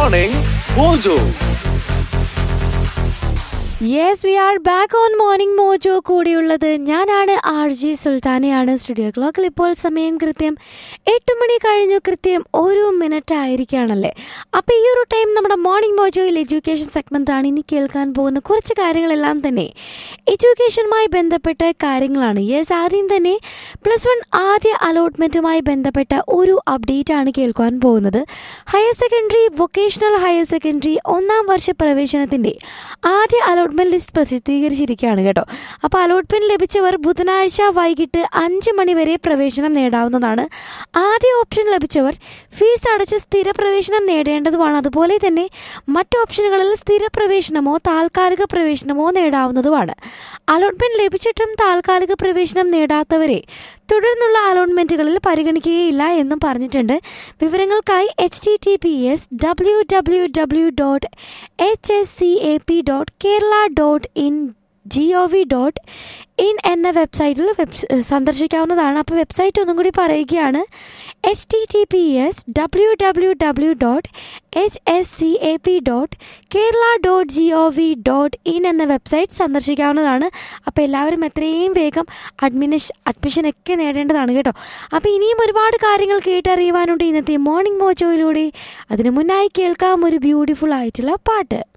morning mojo yes we are back on morning mojo കൂടിയുള്ളത് ഞാനാണ് R G സുൽത്താനയാണ് studio ക്ലോക്കിൽ ഇപ്പോൾ സമയം കൃത്യം എട്ട് മണി കഴിഞ്ഞു കൃത്യം ഒരു മിനിറ്റ് ആയിരിക്കുകയാണല്ലേ അപ്പോൾ ഈ ഒരു ടൈം നമ്മുടെ മോർണിംഗ് മോജോയിൽ എഡ്യൂക്കേഷൻ സെഗ്മെൻ്റ് ആണ് ഇനി കേൾക്കാൻ പോകുന്ന കുറച്ച് കാര്യങ്ങളെല്ലാം തന്നെ എഡ്യൂക്കേഷനുമായി ബന്ധപ്പെട്ട കാര്യങ്ങളാണ് യെസ് ആദ്യം തന്നെ പ്ലസ് വൺ ആദ്യ അലോട്ട്മെൻറ്റുമായി ബന്ധപ്പെട്ട ഒരു അപ്ഡേറ്റ് ആണ് കേൾക്കാൻ പോകുന്നത് higher secondary vocational higher secondary ഒന്നാം വർഷ പ്രവേശനത്തിൻ്റെ ആദ്യ അലോട്ട്മെന്റ് ലിസ്റ്റ് പ്രസിദ്ധീകരിച്ചിരിക്കുകയാണ് കേട്ടോ അപ്പോൾ അലോട്ട്മെന്റ് ലഭിച്ചവർ ബുധനാഴ്ച വൈകിട്ട് അഞ്ച് മണി വരെ പ്രവേശനം നേടാവുന്നതാണ് ആദ്യ ഓപ്ഷൻ ലഭിച്ചവർ ഫീസ് അടച്ച് സ്ഥിര പ്രവേശനം നേടേണ്ടതുമാണ് അതുപോലെ തന്നെ മറ്റ് ഓപ്ഷനുകളിൽ സ്ഥിര പ്രവേശനമോ താൽക്കാലിക പ്രവേശനമോ നേടാവുന്നതുമാണ് അലോട്ട്മെന്റ് ലഭിച്ചിട്ടും താൽക്കാലിക പ്രവേശനം നേടാത്തവരെ തുടർന്നുള്ള അലോട്ട്മെന്റുകളിൽ പരിഗണിക്കുകയില്ല എന്നും പറഞ്ഞിട്ടുണ്ട് വിവരങ്ങൾക്കായി H T T P S W W W dot H S C A P dot Kerala dot in G O V dot in എന്ന വെബ്സൈറ്റിൽ വെബ് സന്ദർശിക്കാവുന്നതാണ് അപ്പോൾ വെബ്സൈറ്റ് ഒന്നും കൂടി പറയുകയാണ് H T T P S W W W dot H S C A P dot Kerala dot G O V dot in എന്ന website സന്ദർശിക്കാവുന്നതാണ് അപ്പോൾ എല്ലാവരും എത്രയും വേഗം അഡ്മിനിഷ് അഡ്മിഷനൊക്കെ നേടേണ്ടതാണ് കേട്ടോ അപ്പോൾ ഇനിയും ഒരുപാട് കാര്യങ്ങൾ കേട്ടറിയുവാനുണ്ട് ഇന്നത്തെ മോർണിംഗ് മോജോയിലൂടെ അതിനു മുന്നായി കേൾക്കാം ഒരു ബ്യൂട്ടിഫുൾ ആയിട്ടുള്ള പാട്ട്